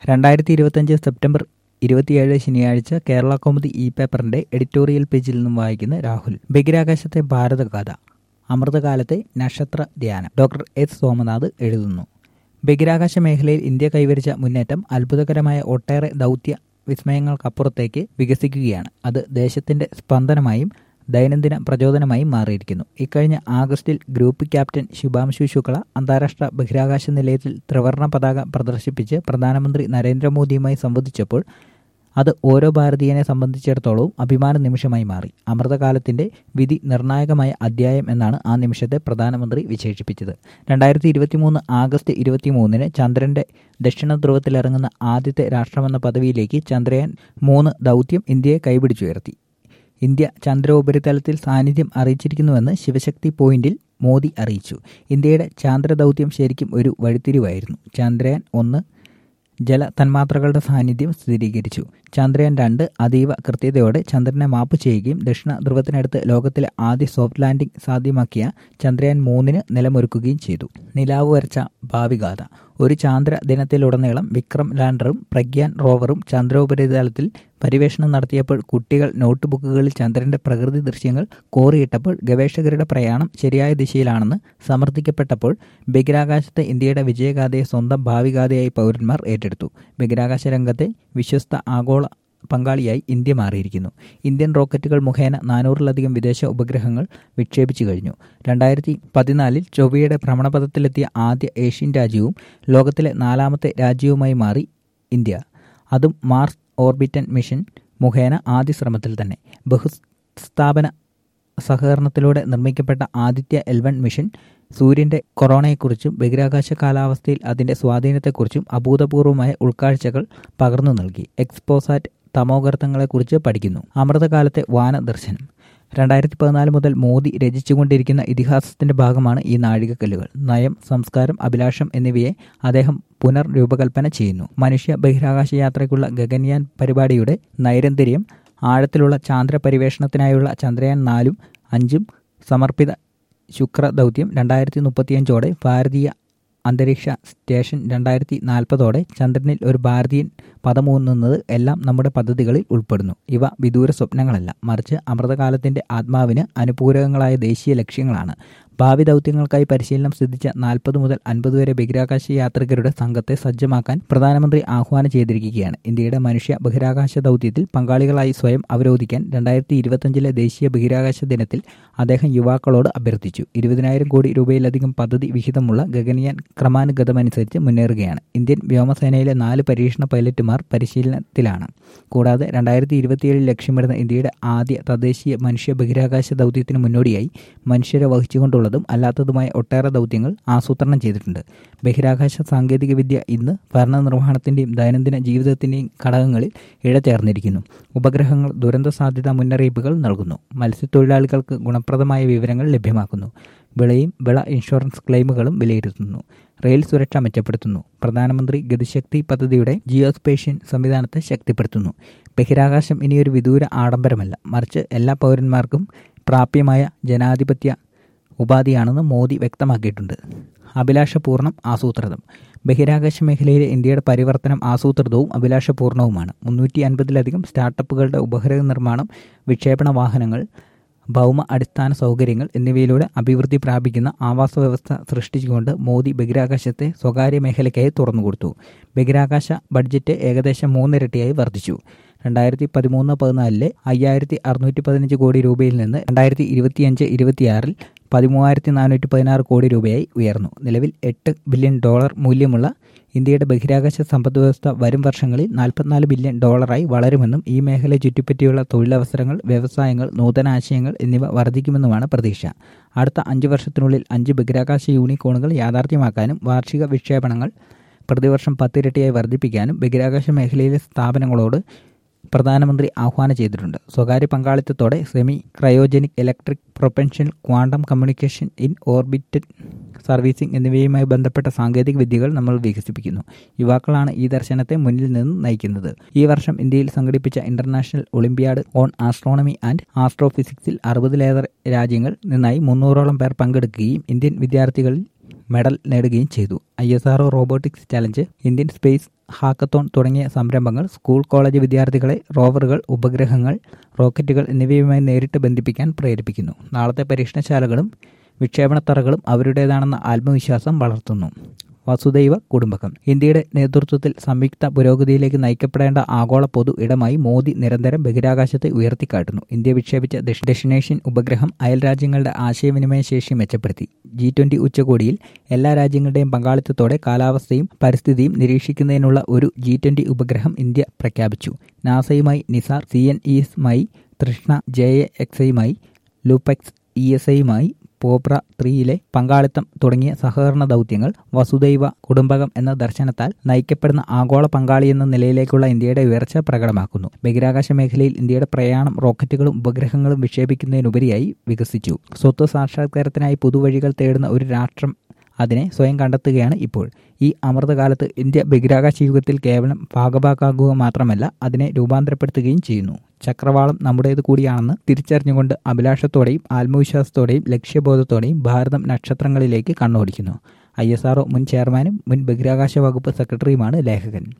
രണ്ടായിരത്തി ഇരുപത്തഞ്ച് സെപ്റ്റംബർ ഇരുപത്തിയേഴ് ശനിയാഴ്ച കേരള കൗമുദി ഇ പേപ്പറിന്റെ എഡിറ്റോറിയൽ പേജിൽ നിന്നും വായിക്കുന്ന രാഹുൽ ബഹിരാകാശത്തെ ഭാരതകഥ അമൃതകാലത്തെ നക്ഷത്ര ധ്യാനം ഡോക്ടർ എസ് സോമനാഥ് എഴുതുന്നു ബഹിരാകാശ മേഖലയിൽ ഇന്ത്യ കൈവരിച്ച മുന്നേറ്റം അത്ഭുതകരമായ ഒട്ടേറെ ദൗത്യ വിസ്മയങ്ങൾക്കപ്പുറത്തേക്ക് വികസിക്കുകയാണ് അത് ദേശത്തിന്റെ സ്പന്ദനമായും ദൈനംദിന പ്രചോദനമായും മാറിയിരിക്കുന്നു ഇക്കഴിഞ്ഞ ആഗസ്റ്റിൽ ഗ്രൂപ്പ് ക്യാപ്റ്റൻ ശുഭാംശു ശുക്ല അന്താരാഷ്ട്ര ബഹിരാകാശ നിലയത്തിൽ ത്രിവർണ പതാക പ്രദർശിപ്പിച്ച് പ്രധാനമന്ത്രി നരേന്ദ്രമോദിയുമായി സംവദിച്ചപ്പോൾ അത് ഓരോ ഭാരതീയനെ സംബന്ധിച്ചിടത്തോളവും അഭിമാന നിമിഷമായി മാറി അമൃതകാലത്തിന്റെ വിധി നിർണായകമായ അധ്യായം എന്നാണ് ആ നിമിഷത്തെ പ്രധാനമന്ത്രി വിശേഷിപ്പിച്ചത് രണ്ടായിരത്തി ഇരുപത്തിമൂന്ന് ആഗസ്റ്റ് ഇരുപത്തിമൂന്നിന് ചന്ദ്രന്റെ ദക്ഷിണ ധ്രുവത്തിലിറങ്ങുന്ന ആദ്യത്തെ രാഷ്ട്രമെന്ന പദവിയിലേക്ക് ചന്ദ്രയാൻ മൂന്ന് ദൗത്യം ഇന്ത്യയെ കൈപിടിച്ചുയർത്തി ഇന്ത്യ ചന്ദ്രോപരിതലത്തിൽ സാന്നിധ്യം അറിയിച്ചിരിക്കുന്നുവെന്ന് ശിവശക്തി പോയിന്റിൽ മോദി അറിയിച്ചു ഇന്ത്യയുടെ ചാന്ദ്ര ദൗത്യം ശരിക്കും ഒരു വഴിത്തിരിവായിരുന്നു ചന്ദ്രയാൻ ഒന്ന് ജല തന്മാത്രകളുടെ സാന്നിധ്യം സ്ഥിരീകരിച്ചു ചന്ദ്രയാൻ രണ്ട് അതീവ കൃത്യതയോടെ ചന്ദ്രനെ മാപ്പ് ചെയ്യുകയും ദക്ഷിണ ധ്രുവത്തിനടുത്ത് ലോകത്തിലെ ആദ്യ സോഫ്റ്റ് ലാൻഡിംഗ് സാധ്യമാക്കിയ ചന്ദ്രയാൻ മൂന്നിന് നിലമൊരുക്കുകയും ചെയ്തു നിലാവ് വരച്ച ഭാവിഗാഥ ഒരു ചാന്ദ്ര ദിനത്തിലുടനീളം വിക്രം ലാൻഡറും പ്രഗ്യാൻ റോവറും ചന്ദ്രോപരിതലത്തിൽ പര്യവേഷണം നടത്തിയപ്പോൾ കുട്ടികൾ നോട്ട്ബുക്കുകളിൽ ചന്ദ്രന്റെ പ്രകൃതി ദൃശ്യങ്ങൾ കോറിയിട്ടപ്പോൾ ഗവേഷകരുടെ പ്രയാണം ശരിയായ ദിശയിലാണെന്ന് സമർത്ഥിക്കപ്പെട്ടപ്പോൾ ബഹിരാകാശത്തെ ഇന്ത്യയുടെ വിജയഗാഥയെ സ്വന്തം ഭാവിഗാഥയായി പൗരന്മാർ ഏറ്റെടുത്തു ബഹിരാകാശ രംഗത്തെ വിശ്വസ്ത ആഗോള പങ്കാളിയായി ഇന്ത്യ മാറിയിരിക്കുന്നു ഇന്ത്യൻ റോക്കറ്റുകൾ മുഖേന നാനൂറിലധികം വിദേശ ഉപഗ്രഹങ്ങൾ വിക്ഷേപിച്ചു കഴിഞ്ഞു രണ്ടായിരത്തി പതിനാലിൽ ചൊവ്വയുടെ ഭ്രമണപഥത്തിലെത്തിയ ആദ്യ ഏഷ്യൻ രാജ്യവും ലോകത്തിലെ നാലാമത്തെ രാജ്യവുമായി മാറി ഇന്ത്യ അതും മാർസ് ഓർബിറ്റൻ മിഷൻ മുഖേന ആദ്യ ശ്രമത്തിൽ തന്നെ ബഹുസ്ഥാപന സഹകരണത്തിലൂടെ നിർമ്മിക്കപ്പെട്ട ആദിത്യ എൽവൺ മിഷൻ സൂര്യന്റെ കൊറോണയെക്കുറിച്ചും ബഹിരാകാശ കാലാവസ്ഥയിൽ അതിന്റെ സ്വാധീനത്തെക്കുറിച്ചും അഭൂതപൂർവമായ ഉൾക്കാഴ്ചകൾ പകർന്നു നൽകി എക്സ്പോസാറ്റ് തമോഗർത്തങ്ങളെക്കുറിച്ച് പഠിക്കുന്നു അമൃതകാലത്തെ വാനദർശനം രണ്ടായിരത്തി പതിനാല് മുതൽ മോദി രചിച്ചുകൊണ്ടിരിക്കുന്ന ഇതിഹാസത്തിന്റെ ഭാഗമാണ് ഈ നാഴികക്കല്ലുകൾ നയം സംസ്കാരം അഭിലാഷം എന്നിവയെ അദ്ദേഹം പുനർരൂപകൽപ്പന ചെയ്യുന്നു മനുഷ്യ ബഹിരാകാശ യാത്രയ്ക്കുള്ള ഗഗൻയാൻ പരിപാടിയുടെ നൈരന്തര്യം ആഴത്തിലുള്ള ചാന്ദ്ര പരിവേഷണത്തിനായുള്ള ചന്ദ്രയാൻ നാലും അഞ്ചും സമർപ്പിത ശുക്ര ദൗത്യം രണ്ടായിരത്തി മുപ്പത്തിയഞ്ചോടെ ഭാരതീയ അന്തരീക്ഷ സ്റ്റേഷൻ രണ്ടായിരത്തി നാൽപ്പതോടെ ചന്ദ്രനിൽ ഒരു ഭാരതീയൻ പദമൂന്നുന്നത് എല്ലാം നമ്മുടെ പദ്ധതികളിൽ ഉൾപ്പെടുന്നു ഇവ വിദൂര സ്വപ്നങ്ങളല്ല മറിച്ച് അമൃതകാലത്തിന്റെ ആത്മാവിന് അനുപൂരകങ്ങളായ ദേശീയ ലക്ഷ്യങ്ങളാണ് ഭാവി ദൗത്യങ്ങൾക്കായി പരിശീലനം സിദ്ധിച്ച നാൽപ്പത് മുതൽ അൻപത് വരെ ബഹിരാകാശ യാത്രികരുടെ സംഘത്തെ സജ്ജമാക്കാൻ പ്രധാനമന്ത്രി ആഹ്വാനം ചെയ്തിരിക്കുകയാണ് ഇന്ത്യയുടെ മനുഷ്യ ബഹിരാകാശ ദൗത്യത്തിൽ പങ്കാളികളായി സ്വയം അവരോധിക്കാൻ രണ്ടായിരത്തി ഇരുപത്തിയഞ്ചിലെ ദേശീയ ബഹിരാകാശ ദിനത്തിൽ അദ്ദേഹം യുവാക്കളോട് അഭ്യർത്ഥിച്ചു ഇരുപതിനായിരം കോടി രൂപയിലധികം പദ്ധതി വിഹിതമുള്ള ഗഗനിയാൻ ക്രമാനുഗതമനുസരിച്ച് മുന്നേറുകയാണ് ഇന്ത്യൻ വ്യോമസേനയിലെ നാല് പരീക്ഷണ പൈലറ്റുമാർ പരിശീലനത്തിലാണ് കൂടാതെ രണ്ടായിരത്തി ഇരുപത്തിയേഴിൽ ലക്ഷ്യമിടുന്ന ഇന്ത്യയുടെ ആദ്യ തദ്ദേശീയ മനുഷ്യ ബഹിരാകാശ ദൗത്യത്തിന് മുന്നോടിയായി മനുഷ്യരെ വഹിച്ചുകൊണ്ടുള്ളതും അല്ലാത്തതുമായ ഒട്ടേറെ ദൗത്യങ്ങൾ ആസൂത്രണം ചെയ്തിട്ടുണ്ട് ബഹിരാകാശ സാങ്കേതികവിദ്യ ഇന്ന് ഭരണനിർവഹണത്തിന്റെയും ദൈനംദിന ജീവിതത്തിന്റെയും ഘടകങ്ങളിൽ ഇഴചേർന്നിരിക്കുന്നു ഉപഗ്രഹങ്ങൾ ദുരന്ത സാധ്യതാ മുന്നറിയിപ്പുകൾ നൽകുന്നു മത്സ്യത്തൊഴിലാളികൾക്ക് ഗുണപ്രദമായ വിവരങ്ങൾ ലഭ്യമാക്കുന്നു വിളയും വിള ഇൻഷുറൻസ് ക്ലെയിമുകളും വിലയിരുത്തുന്നു റെയിൽ സുരക്ഷ മെച്ചപ്പെടുത്തുന്നു പ്രധാനമന്ത്രി ഗതിശക്തി പദ്ധതിയുടെ ജിയോസ്പേഷ്യൻ സംവിധാനത്തെ ശക്തിപ്പെടുത്തുന്നു ബഹിരാകാശം ഇനിയൊരു വിദൂര ആഡംബരമല്ല മറിച്ച് എല്ലാ പൗരന്മാർക്കും പ്രാപ്യമായ ജനാധിപത്യ ഉപാധിയാണെന്ന് മോദി വ്യക്തമാക്കിയിട്ടുണ്ട് അഭിലാഷപൂർണ്ണം ആസൂത്രിതം ബഹിരാകാശ മേഖലയിലെ ഇന്ത്യയുടെ പരിവർത്തനം ആസൂത്രിതവും അഭിലാഷപൂർണവുമാണ് മുന്നൂറ്റി അൻപതിലധികം സ്റ്റാർട്ടപ്പുകളുടെ ഉപഗ്രഹ നിർമ്മാണം വിക്ഷേപണ വാഹനങ്ങൾ ഭൗമ അടിസ്ഥാന സൗകര്യങ്ങൾ എന്നിവയിലൂടെ അഭിവൃദ്ധി പ്രാപിക്കുന്ന ആവാസ വ്യവസ്ഥ സൃഷ്ടിച്ചുകൊണ്ട് മോദി ബഹിരാകാശത്തെ സ്വകാര്യ മേഖലയ്ക്കായി തുറന്നുകൊടുത്തു ബഹിരാകാശ ബഡ്ജറ്റ് ഏകദേശം മൂന്നിരട്ടിയായി വർദ്ധിച്ചു രണ്ടായിരത്തി പതിമൂന്ന് പതിനാലിലെ അയ്യായിരത്തി അറുന്നൂറ്റി പതിനഞ്ച് കോടി രൂപയിൽ നിന്ന് രണ്ടായിരത്തി ഇരുപത്തിയഞ്ച് ഇരുപത്തിയാറിൽ പതിമൂവായിരത്തി നാനൂറ്റി പതിനാറ് കോടി രൂപയായി ഉയർന്നു നിലവിൽ എട്ട് ബില്യൺ ഡോളർ മൂല്യമുള്ള ഇന്ത്യയുടെ ബഹിരാകാശ സമ്പദ് വ്യവസ്ഥ വരും വർഷങ്ങളിൽ നാൽപ്പത്തിനാല് ബില്യൺ ഡോളറായി വളരുമെന്നും ഈ മേഖലയെ ചുറ്റിപ്പറ്റിയുള്ള തൊഴിലവസരങ്ങൾ വ്യവസായങ്ങൾ നൂതനാശയങ്ങൾ എന്നിവ വർദ്ധിക്കുമെന്നുമാണ് പ്രതീക്ഷ അടുത്ത അഞ്ച് വർഷത്തിനുള്ളിൽ അഞ്ച് ബഹിരാകാശ യൂണിക്കോണുകൾ യാഥാർത്ഥ്യമാക്കാനും വാർഷിക വിക്ഷേപണങ്ങൾ പ്രതിവർഷം പത്തിരട്ടിയായി വർദ്ധിപ്പിക്കാനും ബഹിരാകാശ മേഖലയിലെ സ്ഥാപനങ്ങളോട് പ്രധാനമന്ത്രി ആഹ്വാനം ചെയ്തിട്ടുണ്ട് സ്വകാര്യ പങ്കാളിത്തത്തോടെ semi cryogenic electric propulsion quantum communication in orbited servicing എന്നിവയുമായി ബന്ധപ്പെട്ട സാങ്കേതിക വിദ്യകൾ നമ്മൾ വികസിപ്പിക്കുന്നു യുവാക്കളാണ് ഈ ദർശനത്തെ മുന്നിൽ നിന്ന് നയിക്കുന്നത് ഈ വർഷം ഇന്ത്യയിൽ സംഘടിപ്പിച്ച international olympiad on astronomy and ആസ്ട്രോഫിസിക്സിൽ അറുപതിലേറെ രാജ്യങ്ങൾ നിന്നായി മുന്നൂറോളം പേർ പങ്കെടുക്കുകയും ഇന്ത്യൻ വിദ്യാർത്ഥികളിൽ മെഡൽ നേടുകയും ചെയ്തു I S R O robotics challenge Indian space hackathon തുടങ്ങിയ സംരംഭങ്ങൾ സ്കൂൾ കോളേജ് വിദ്യാർത്ഥികളെ റോവറുകൾ ഉപഗ്രഹങ്ങൾ റോക്കറ്റുകൾ എന്നിവയുമായി നേരിട്ട് ബന്ധിപ്പിക്കാൻ പ്രേരിപ്പിക്കുന്നു നാളത്തെ പരീക്ഷണശാലകളും വിക്ഷേപണത്തറകളും അവരുടേതാണെന്ന ആത്മവിശ്വാസം വളർത്തുന്നു വസുദൈവ കുടുംബകം ഇന്ത്യയുടെ നേതൃത്വത്തിൽ സംയുക്ത പുരോഗതിയിലേക്ക് നയിക്കപ്പെടേണ്ട ആഗോള പൊതു ഇടമായി മോദി നിരന്തരം ബഹിരാകാശത്തെ ഉയർത്തിക്കാട്ടുന്നു ഇന്ത്യ വിക്ഷേപിച്ച ഡെസ്റ്റിനേഷൻ ഉപഗ്രഹം അയൽ രാജ്യങ്ങളുടെ ആശയവിനിമയ ശേഷി മെച്ചപ്പെടുത്തി ജി ട്വന്റി ഉച്ചകോടിയിൽ എല്ലാ രാജ്യങ്ങളുടെയും പങ്കാളിത്തത്തോടെ കാലാവസ്ഥയും പരിസ്ഥിതിയും നിരീക്ഷിക്കുന്നതിനുള്ള ഒരു ജി ട്വന്റി ഉപഗ്രഹം ഇന്ത്യ പ്രഖ്യാപിച്ചു നാസയുമായി നിസാർ സി എൻ ഇസുമായി തൃഷ്ണ ജെ എ എക്സയുമായി ലൂപെക്സ് ഇ എസ് ഐയുമായി പോപ്ര ത്രീയിലെ പങ്കാളിത്തം തുടങ്ങിയ സഹകരണ ദൗത്യങ്ങൾ വസുദൈവ കുടുംബകം എന്ന ദർശനത്താൽ നയിക്കപ്പെടുന്ന ആഗോള പങ്കാളി എന്ന നിലയിലേക്കുള്ള ഇന്ത്യയുടെ ഉയർച്ച പ്രകടമാക്കുന്നു ബഹിരാകാശ മേഖലയിൽ ഇന്ത്യയുടെ പ്രയാണം റോക്കറ്റുകളും ഉപഗ്രഹങ്ങളും വിക്ഷേപിക്കുന്നതിനുപരിയായി വികസിച്ചു സ്വത്ത് സാക്ഷാത്കാരത്തിനായി പുതുവഴികൾ തേടുന്ന ഒരു രാഷ്ട്രം അതിനെ സ്വയം കണ്ടെത്തുകയാണ് ഇപ്പോൾ ഈ അമൃതകാലത്ത് ഇന്ത്യ ബഹിരാകാശ യുഗത്തിൽ കേവലം ഭാഗഭാക്കാകുക മാത്രമല്ല അതിനെ രൂപാന്തരപ്പെടുത്തുകയും ചെയ്യുന്നു ചക്രവാളം നമ്മുടേത് കൂടിയാണെന്ന് തിരിച്ചറിഞ്ഞുകൊണ്ട് അഭിലാഷത്തോടെയും ആത്മവിശ്വാസത്തോടെയും ലക്ഷ്യബോധത്തോടെയും ഭാരതം നക്ഷത്രങ്ങളിലേക്ക് കണ്ണോടിക്കുന്നു ഐ എസ് ആർഒ മുൻ ചെയർമാനും മുൻ ബഹിരാകാശ വകുപ്പ് സെക്രട്ടറിയുമാണ് ലേഖകൻ